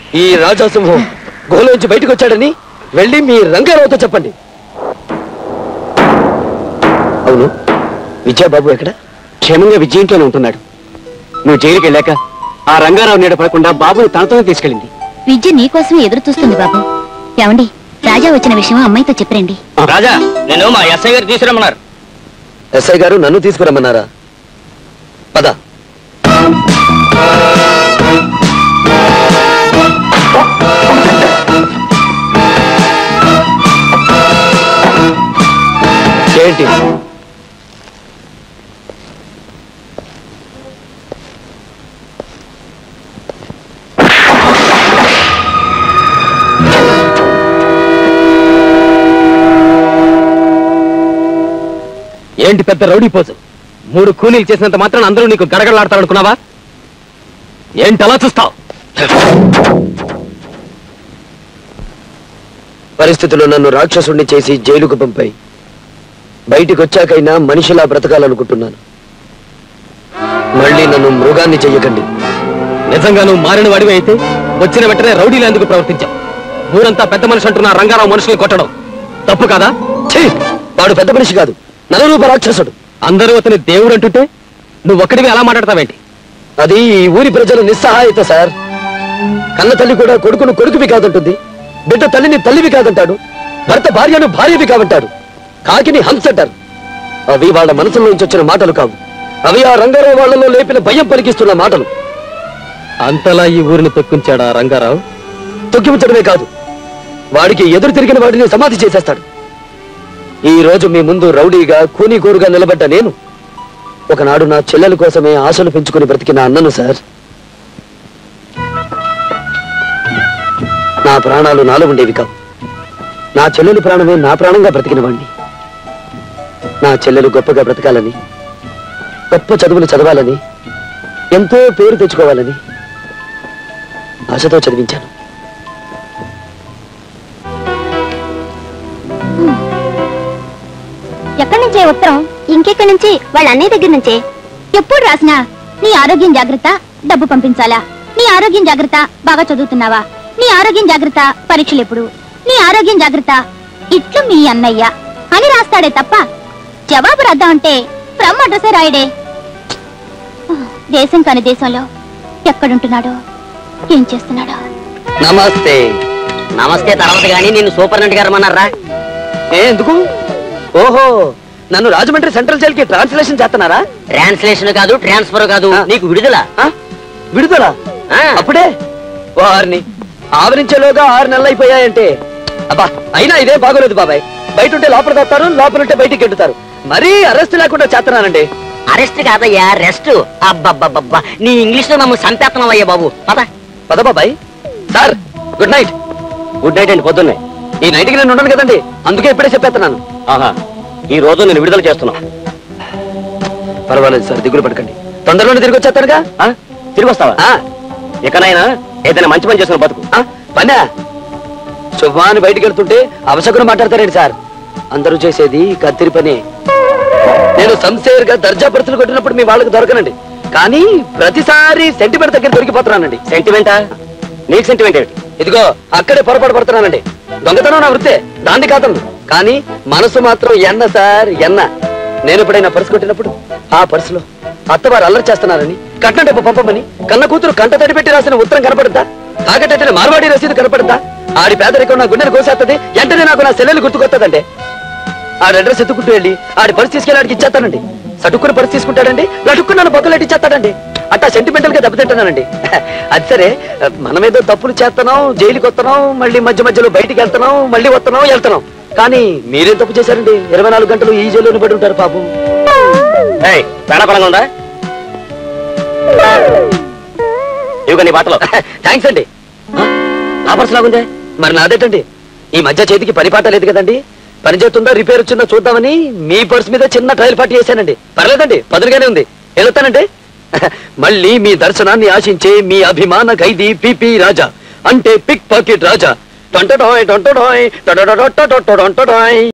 ఈ రాజాసింహం గుహలోంచి బయటకు వచ్చాడని వెళ్ళి మీ రంగారావుతో చెప్పండి అవును విజయబాబు ఎక్కడ క్షేమంగా విజయంతోనే ఉంటున్నాడు నువ్వు జైలుకి వెళ్ళాక ఆ రంగారావు నీడ పడకుండా బాబుని తనతోనే తీసుకెళ్ళింది విద్య నీకోసం ఎదురు చూస్తుంది బాబు ఏమండి రాజా వచ్చిన విషయం అమ్మాయితో చెప్పరండి రాజా నేను మా ఎస్ఐ గారు తీసుకురమ్మన్నారు ఎస్ఐ గారు నన్ను తీసుకురమ్మన్నారా పద ఏంటి ఏంటి పెద్ద రౌడీ పోజు మూడు కూలీలు చేసినంత మాత్రం అందరూ నీకు గడగడలాడతారనుకున్నావా ఏంటి అలా చూస్తావు పరిస్థితులు నన్ను రాక్షసుణ్ణి చేసి జైలుకు పంపాయి బయటికి వచ్చాకైనా మనిషిలా బ్రతకాలనుకుంటున్నాను మళ్ళీ నన్ను మృగాన్ని చెయ్యకండి నిజంగా నువ్వు మారిన వాడివి అయితే వచ్చిన వెంటనే రౌడీలు ఎందుకు ప్రవర్తించావు ఊరంతా పెద్ద మనిషి అంటున్న రంగారావు మనుషుల్ని కొట్టడం తప్పు కాదా ఛీ! వాడు పెద్ద మనిషి కాదు నలరూప రాక్షసుడు అందరూ అతని దేవుడు అంటుంటే నువ్వు ఒక్కడివి అలా మాట్లాడతావేంటి అది ఈ ఊరి ప్రజల నిస్సహాయత సార్ కన్న తల్లి కూడా కొడుకును కొడుకువి కాదంటుంది బిడ్డ తల్లిని తల్లివి కాదంటాడు భర్త భార్యను భార్యవి కాదంటాడు కాకిని హంస అంటారు అవి వాళ్ళ మనసులో నుంచి వచ్చిన మాటలు కావు అవి ఆ రంగారావు వాళ్ళలో లేపిన భయం పలికిస్తున్న మాటలు అంతలా ఈ ఊరిని తొక్కించాడా రంగారావు తొక్కించడమే కాదు వాడికి ఎదురు తిరిగిన వాడిని సమాధి చేసేస్తాడు ఈ రోజు మీ ముందు రౌడీగా కూనీకోరుగా నిలబడ్డ నేను ఒకనాడు నా చెల్లెల కోసమే ఆశలు పెంచుకుని బ్రతికిన అన్నను సార్ నా ప్రాణాలు నాలో ఉండేవి కావు నా చెల్లెలు ప్రాణమే నా ప్రాణంగా బ్రతికిన వాణ్ణి నా చెల్లెలు గొప్పగా బ్రతకాలని గొప్ప చదువులు చదవాలని ఎంతో పేరు తెచ్చుకోవాలని ఆశతో చదివించాను ఎక్కడి నుంచే ఉత్తరం ఇంకెక్కడి నుంచి వాళ్ళ అన్నయ్య దగ్గర నుంచే ఎప్పుడు రాసినా నీ ఆరోగ్యం జాగ్రత్త డబ్బు పంపించాలా నీ ఆరోగ్యం జాగ్రత్త బాగా చదువుతున్నావా నీ ఆరోగ్యం జాగ్రత్త పరీక్షలు ఎప్పుడు నీ ఆరోగ్యం జాగ్రత్త ఇట్లు మీ అన్నయ్య అని రాస్తాడే తప్ప జవాబు రాద్దామంటే ఫ్రమ్ అడ్రసే రాయడే దేశం కాని దేశంలో ఎక్కడుంటున్నాడో ఏం చేస్తున్నాడో నమస్తే నమస్తే తర్వాత గానీ నిన్ను సూపరింటెండెంట్ గారు అన్నారా ఏ, ఎందుకు ఓహో నన్ను రాజమండ్రి సెంట్రల్ జైలుకి ట్రాన్స్లేషన్ చేస్తున్నారా ట్రాన్స్లేషన్ కాదు ట్రాన్స్ఫర్ కాదు ఆ. నీకు విడుదల ఆ? విడుదల ఆ. అప్పుడే వారిని ఆవరించేలోగా ఆరు నెలలు అయిపోయాయంటే అబ్బా అయినా ఇదే బాగోలేదు బాబాయ్ బయట ఉంటే లోపల తస్తారు లోపల ఉంటే బయటికి గెంటుతారు మరీ అరెస్ట్ లేకుండా చేస్తున్నానండి అరెస్ట్ కాదయ్యా రెస్ట్ అబ్బబ్బబ్బబ్బా నీ ఇంగ్లీష్ లో నమ్ము సంపేతనం అయ్యా బాబు పద పద బాబాయ్ sir good night good night అండి పొద్దున్నే ఈ నైట్ కి నేను ఉండను కదండి అందుకే ఇప్పుడే చెప్పేస్తున్నాను ఆహా ఈ రోజు నేను విడుదల చేస్తున్నా పర్వాలేదు సార్ దిగులు పడకండి తొందరలోనే తిరిగి వచ్చేస్తారుగా ఆ? తిరిగి వస్తావా ఆ, ఇకనైనా ఏదైనా మంచి పని చేసిన బతుకు ఆ, పనా శుభాన్ని బయటికి వెళ్తుంటే అవసరం మాట్లాడతారండి సార్ అందరూ చేసేది కత్తిరి పని నేను సంసేర్ గా దర్జా పరిస్థితులు కొట్టినప్పుడు మీ వాళ్ళకి దొరకనండి కానీ ప్రతిసారి సెంటిమెంట్ దగ్గర దొరికిపోతున్నానండి సెంటిమెంటా నీకు సెంటిమెంట్ ఏమిటి ఇదిగో అక్కడే పొరపాటు పడుతున్నానండి దొంగతనం నా వృత్తే దాన్ని కాదండి కానీ మనసు మాత్రం ఎన్న సార్ ఎన్న నేను ఎప్పుడైనా పర్సు కొట్టినప్పుడు ఆ పర్సులో అత్తవారు అల్లరి చేస్తున్నారని కట్నం డబ్బు పంపమని కన్న కూతురు కంట తడి పెట్టి రాసిన ఉత్తరం కనపడుద్దా తాగటైతే మార్వాడి రసీదు కనపడుద్దా ఆడి పేదరికం నా గుండెను కోసేస్తుంది వెంటనే నాకు నా సెల్లెలు గుర్తుకొస్తుందండి ఆడి అడ్రస్ ఎత్తుకుంటూ వెళ్ళి ఆడి పర్సు తీసుకెళ్ళి ఆడికి ఇచ్చేస్తానండి సటుక్కుని పర్సు తీసుకుంటాడండి లటుక్కుని నన్ను బొక్కలు ఇచ్చేస్తాడండి అట్టా సెంటిమెంటల్ గా దెబ్బతింటానండి అది సరే మనమేదో తప్పులు చేస్తున్నాం జైలుకి వస్తున్నాం మళ్ళీ మధ్య మధ్యలో బయటికి వెళ్తున్నాం మళ్ళీ వస్తున్నాం వెళ్తున్నాం కానీ మీరేం తప్పు చేశారండి ఇరవై నాలుగు గంటలు ఈ జైల్లోనే పడి ఉంటారు పాపం ఏయ్ ప్రాణపరంగా ఉందా ఇవిగా నీ బాటలో థ్యాంక్స్ అండి ఆ, నా పర్సు లాగుందే మరి నాదేటండి ఈ మధ్య చేతికి పని పాట లేదు కదండి పని చేస్తుందా రిపేర్ వచ్చిందో చూద్దామని మీ పర్స్ మీద చిన్న ట్రయల్ పార్టీ చేశానండి పర్లేదండి పదులుగానే ఉంది వెళ్తానండి మళ్ళీ మీ దర్శనాన్ని ఆశించే మీ అభిమాన ఖైదీ పిపి రాజా అంటే పిక్ పాకెట్ రాజా టొంటడాయ్ టొంటడాయ్ టొడడొడొట్టొడొట్టొడొంటడాయ్